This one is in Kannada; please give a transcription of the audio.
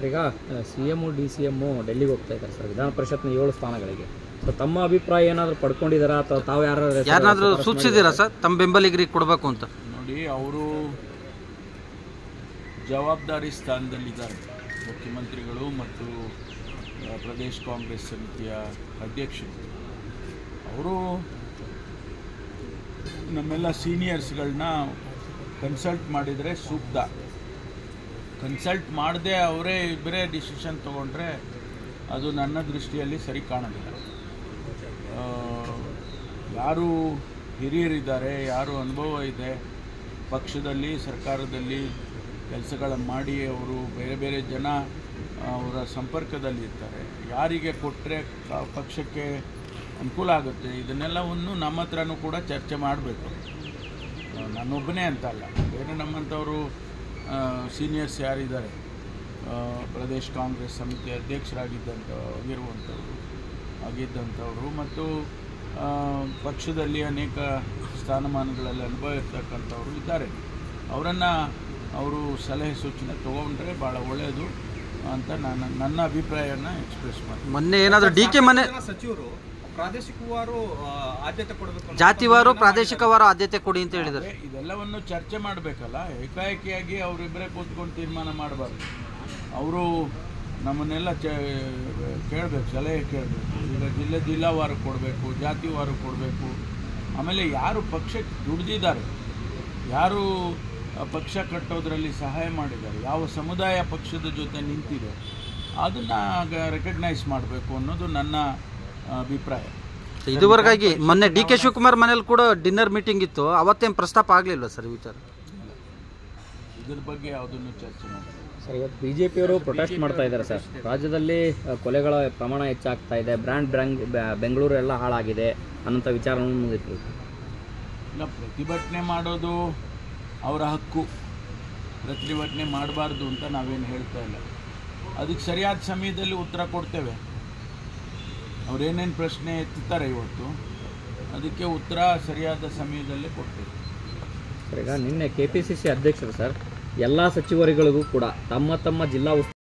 ಸರ್ ಈಗ C M D C M ಡೆಲ್ಲಿಗೆ ಹೋಗ್ತಾ ಇದ್ದಾರೆ ಸರ್ ವಿಧಾನ ಪರಿಷತ್ನ ಏಳು ಸ್ಥಾನಗಳಿಗೆ ಸೊ ತಮ್ಮ ಅಭಿಪ್ರಾಯ ಏನಾದರೂ ಪಡ್ಕೊಂಡಿದ್ದಾರಾ ಅಥವಾ ತಾವು ಯಾರು ಯಾರನ್ನಾದ್ರೂ ಸೂಚಿಸಿದ್ದೀರಾ ಸರ್ ತಮ್ಮ ಬೆಂಬಲಿಗರಿಗೆ ಕೊಡಬೇಕು ಅಂತ ನೋಡಿ ಅವರು ಜವಾಬ್ದಾರಿ ಸ್ಥಾನದಲ್ಲಿದ್ದಾರೆ ಮುಖ್ಯಮಂತ್ರಿಗಳು ಮತ್ತು ಆ, ಪ್ರದೇಶ್ ಕಾಂಗ್ರೆಸ್ ಸಮಿತಿಯ ಅಧ್ಯಕ್ಷರು ಅವರು ನಮ್ಮೆಲ್ಲ ಸೀನಿಯರ್ಸ್ಗಳನ್ನ ಕನ್ಸಲ್ಟ್ ಮಾಡಿದರೆ ಸೂಕ್ತ ಕನ್ಸಲ್ಟ್ ಮಾಡದೆ ಅವರೇ ಇಬ್ಬರೇ ಡಿಸಿಷನ್ ತೊಗೊಂಡ್ರೆ ಅದು ನನ್ನ ದೃಷ್ಟಿಯಲ್ಲಿ ಸರಿ ಕಾಣೋದಿಲ್ಲ ಆ, ಯಾರು ಹಿರಿಯರಿದ್ದಾರೆ ಯಾರು ಅನುಭವ ಇದೆ ಪಕ್ಷದಲ್ಲಿ ಸರ್ಕಾರದಲ್ಲಿ ಕೆಲಸಗಳನ್ನು ಮಾಡಿ ಅವರು ಬೇರೆ ಬೇರೆ ಜನ ಅವರ ಸಂಪರ್ಕದಲ್ಲಿ ಇರ್ತಾರೆ ಯಾರಿಗೆ ಕೊಟ್ಟರೆ ಪಕ್ಷಕ್ಕೆ ಅನುಕೂಲ ಆಗುತ್ತೆ ಇದನ್ನೆಲ್ಲವನ್ನು ನಮ್ಮ ಹತ್ರನೂ ಕೂಡ ಚರ್ಚೆ ಮಾಡಬೇಕು ನಾನೊಬ್ಬನೇ ಅಂತ ಅಲ್ಲ ಬೇರೆ ನಮ್ಮಂಥವರು ಸೀನಿಯರ್ಸ್ ಯಾರಿದ್ದಾರೆ ಆ, ಪ್ರದೇಶ್ ಕಾಂಗ್ರೆಸ್ ಸಮಿತಿ ಅಧ್ಯಕ್ಷರಾಗಿದ್ದಂಥ ಆಗಿರುವಂಥವ್ರು ಆಗಿದ್ದಂಥವರು ಮತ್ತು ಆ, ಪಕ್ಷದಲ್ಲಿ ಅನೇಕ ಸ್ಥಾನಮಾನಗಳಲ್ಲಿ ಅನುಭವ ಇರ್ತಕ್ಕಂಥವ್ರು ಇದ್ದಾರೆ ಅವರನ್ನು ಅವರು ಸಲಹೆ ಸೂಚನೆ ತೊಗೊಂಡ್ರೆ ಭಾಳ ಒಳ್ಳೆಯದು ಅಂತ ನಾನು ನನ್ನ ಅಭಿಪ್ರಾಯನ ಎಕ್ಸ್ಪ್ರೆಸ್ ಮಾಡಿ ಮೊನ್ನೆ ಏನಾದರೂ ಡಿ ಕೆ ಮನೆ ಜನ ಸಚಿವರು ಪ್ರಾದೇಶಿಕವಾರು ಆ, ಆದ್ಯತೆ ಕೊಡಬೇಕು ಅನ್ನೋ ಜಾತಿವಾರು ಪ್ರಾದೇಶಿಕವಾರು ಆದ್ಯತೆ ಕೊಡಿ ಅಂತ ಹೇಳಿದ್ದಾರೆ ಅದೇ ಇದೆಲ್ಲವನ್ನು ಚರ್ಚೆ ಮಾಡಬೇಕಲ್ಲ ಏಕಾಏಕಿಯಾಗಿ ಅವರಿಬ್ಬರೇ ಕೂತ್ಕೊಂಡು ತೀರ್ಮಾನ ಮಾಡಬಾರ್ದು ಅವರು ನಮ್ಮನ್ನೆಲ್ಲ ಚ ಕೇಳಬೇಕು ಸಲಹೆ ಕೇಳಬೇಕು ಈಗ ಜಿಲ್ಲೆ ಜಿಲ್ಲಾವಾರು ಕೊಡಬೇಕು ಜಾತಿವಾರು ಕೊಡಬೇಕು ಆಮೇಲೆ ಯಾರು ಪಕ್ಷಕ್ಕೆ ದುಡ್ದಿದ್ದಾರೆ ಯಾರು ಆ, ಪಕ್ಷ ಕಟ್ಟೋದ್ರಲ್ಲಿ ಸಹಾಯ ಮಾಡಿದ್ದಾರೆ ಯಾವ ಸಮುದಾಯ ಪಕ್ಷದ ಜೊತೆ ನಿಂತಿದೆ ಅದನ್ನು ರೆಕಗ್ನೈಸ್ ಮಾಡಬೇಕು ಅನ್ನೋದು ನನ್ನ ಆ, ಅಭಿಪ್ರಾಯ ಇದುವರೆಗಾಗಿ ಮೊನ್ನೆ ಡಿ ಕೆ ಶಿವಕುಮಾರ್ ಮನೇಲಿ ಕೂಡ ಡಿನ್ನರ್ ಮೀಟಿಂಗ್ ಇತ್ತು ಅವತ್ತೇನು ಪ್ರಸ್ತಾಪ ಆಗಲಿಲ್ಲ ಸರ್ ಈ ವಿಚಾರ ಇದ್ರ ಬಗ್ಗೆ ಯಾವುದನ್ನು ಚರ್ಚೆ ಮಾಡಿ ಸರ್ ಇವತ್ತು ಬಿ ಜೆ ಪಿಯವರು ಪ್ರೊಟೆಸ್ಟ್ ಮಾಡ್ತಾ ಇದ್ದಾರೆ ಸರ್ ರಾಜ್ಯದಲ್ಲಿ ಆ, ಕೊಲೆಗಳ ಪ್ರಮಾಣ ಹೆಚ್ಚಾಗ್ತಾ ಇದೆ ಬ್ರ್ಯಾಂಡ್ ಬ್ರ್ಯಾಂಗ್ ಬೆಂಗಳೂರು ಎಲ್ಲ ಹಾಳಾಗಿದೆ ಅನ್ನೋಂಥ ವಿಚಾರವನ್ನು ಮುಂದಿಟ್ಟರು ಇಲ್ಲ ಪ್ರತಿಭಟನೆ ಮಾಡೋದು ಅವರ ಹಕ್ಕು ಪ್ರತಿಭಟನೆ ಮಾಡಬಾರ್ದು ಅಂತ ನಾವೇನು ಹೇಳ್ತಾ ಇಲ್ಲ ಅದಕ್ಕೆ ಸರಿಯಾದ ಸಮಯದಲ್ಲಿ ಉತ್ತರ ಕೊಡ್ತೇವೆ ಅವರೇನೇನು ಪ್ರಶ್ನೆ ಎತ್ತುತ್ತಾರೆ ಇವತ್ತು ಅದಕ್ಕೆ ಉತ್ತರ ಸರಿಯಾದ ಸಮಯದಲ್ಲೇ ಕೊಡ್ತೇವೆ ಸರ್ ಈಗ ನಿನ್ನೆ ಕೆ ಪಿ ಸಿ ಸಿ ಅಧ್ಯಕ್ಷರು ಸರ್ ಎಲ್ಲ ಸಚಿವರುಗಳಿಗೂ ಕೂಡ ತಮ್ಮ ತಮ್ಮ ಜಿಲ್ಲಾ ಉಸ್ತುವಾರಿ